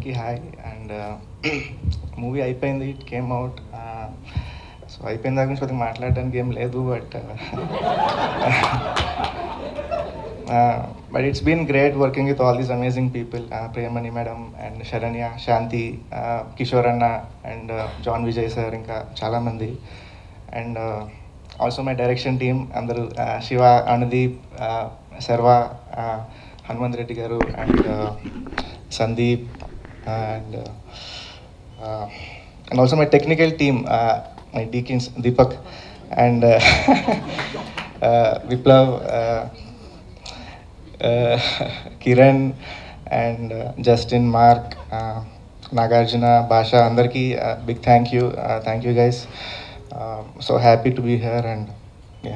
అందరికీ hi and movie అయిపోయింది it came out so అయిపోయిన దాని గురించి కొద్దిగా మాట్లాడడానికి ఏం లేదు but but it's been great working with all these amazing people Priyamani madam and Saranya Shanthi Kishore అన్న అండ్ జాన్ విజయ్ సార్ ఇంకా చాలామంది and also my direction team అందరూ uh, Siva Anudeep uh, Sharva uh, Hanumanth Reddy garu and Sandeep and and also my technical team my Deakins Deepak and Viplav Kiran and Justin Mark Nagarjuna భాష అందరికీ big thank you thank you guys so happy to be here and yeah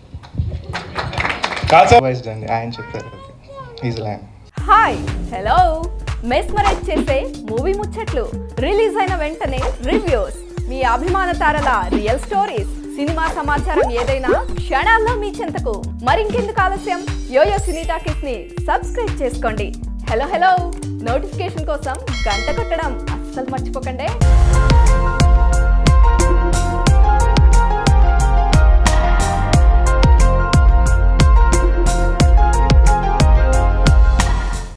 కాదు sir వైజ్డ్ అండి ఆయన చెప్పారు is land hi hello mesmerize చేసే movie ముచ్చట్లు release అయిన వెంటనే రివ్యూస్ మీ అభిమాన తారల రియల్ స్టోరీస్ సినిమా సమాచారం ఏదైనా క్షణాల్లో మీ చెంతకు మరింకెందుకు ఆలస్యం యోయో సినీ టాకీస్ ని సబ్స్క్రైబ్ చేసుకోండి హలో హలో నోటిఫికేషన్ కోసం గంట కొట్టడం అస్సలు మర్చిపోకండి